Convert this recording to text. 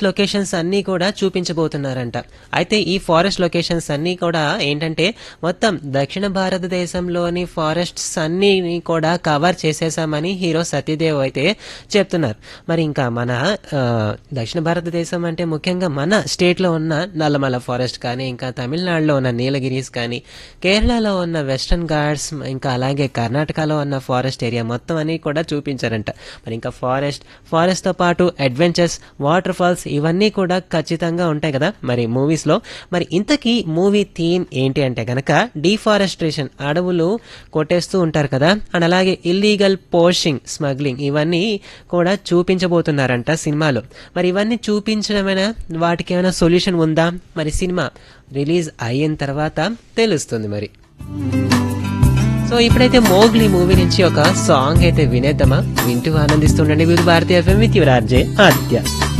forest locations అన్నీ కూడా చూపించబోతున్నారంట అయితే ఈ ఫారెస్ట్ లొకేషన్స్ అన్నీ కూడా ఏంటంటే మొత్తం దక్షిణ భారతదేశంలోని ఫారెస్ట్స్ అన్నీ కూడా కవర్ చేసేసామని హీరో సత్యదేవ్ అయితే చెప్తున్నారు మరి ఇంకా మన ఆ, దక్షిణ భారతదేశం అంటే ముఖ్యంగా మన స్టేట్లో ఉన్న నల్లమల ఫారెస్ట్ కానీ ఇంకా తమిళనాడులో ఉన్న నీలగిరీస్ కానీ కేరళలో ఉన్న వెస్టర్న్ ఘాట్స్ ఇంకా అలాగే కర్ణాటకలో ఉన్న ఫారెస్ట్ ఏరియా మొత్తం అని కూడా చూపించారంట మరి ఇంకా ఫారెస్ట్ ఫారెస్ట్తో పాటు అడ్వెంచర్స్ వాటర్ ఫాల్స్ ఇవన్నీ కూడా ఖచ్చితంగా ఉంటాయి కదా మరి మూవీస్లో మరి ఇంతకీ మూవీ థీమ్ ఏంటి అంటే కనుక డీఫారెస్ట్రేషన్ అడవులు కొట్టేస్తూ ఉంటారు కదా అండ్ అలాగే ఇల్లీగల్ పోషింగ్ స్మగ్లింగ్ ఇవన్నీ కూడా చూపించబోతున్నారంట సినిమాలో మరి ఇవన్నీ చూపించడమైనా వాటికి ఏమైనా సొల్యూషన్ ఉందా మరి సినిమా రిలీజ్ అయిన తర్వాత తెలుస్తుంది మరి సో ఇప్పుడైతే మోగ్లీ మూవీ నుంచి ఒక సాంగ్ అయితే వినేద్దామా వింటూ ఆనందిస్తుండండి Vividh Bharatiya FM with your RJ Aditya